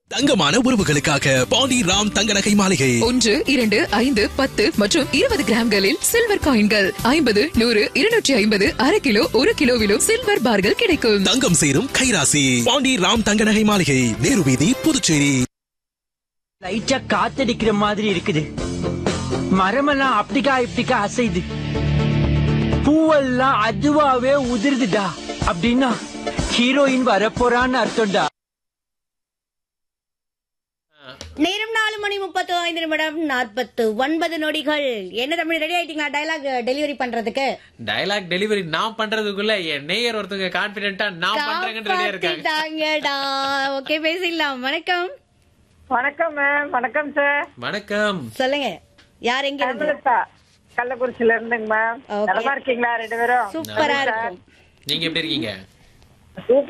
தங்கமான உறவுகளுக்காக பாண்டி ராம் தங்க நகை மாளிகை ஒன்று இரண்டு ஐந்து பத்து மற்றும் இருபது கிராம்களில் சில்வர் காயின்கள் ஐம்பது நூறு இருநூற்றி ஐம்பது அரை கிலோ ஒரு கிலோவிலும் சில்வர் பார்கள் கிடைக்கும் தங்கம் சேரும் கைராசி பாண்டி ராம் தங்க நகை மாளிகை நேரு வீதி புதுச்சேரி லைட்டா காத்தடிக்கிற மாதிரி இருக்குது மரமெல்லாம் அப்படிக்கா இப்படிக்கா அசையுது பூவெல்லாம் அதுவாவே உதிருதுடா அப்படின்னா ஹீரோயின் வரப்போறான்னு அர்த்தம்டா நேரம் நாலு மணி முப்பத்து ஐந்து நிமிடம் நாற்பத்து ஒன்பது நொடிகள் என்ன தமிழ் ரெடி ஆயிட்டீங்களா டயலாக் டெலிவரி பண்றதுக்கு டயலாக் டெலிவரி நான் பண்றதுக்குள்ள என் நேயர் ஒருத்தங்க கான்பிடென்ட்டா நான் பண்றேங்கன்னு ரெடியா இருக்காங்க காப்பாத்திட்டாங்கடா ஓகே பேசிடலாம் வணக்கம் வணக்கம் மேம் வணக்கம் சார் வணக்கம் சொல்லுங்க யார் எங்க இருந்து ஹேமலதா கள்ளக்குறிச்சியில இருந்துங்க மேம் Okay. நலமா இருக்கீங்களா ரெண்டு பேரும் சூப்பரா இருக்கும் நீங்க எப்படி இருக்கீங்க சூப்பர்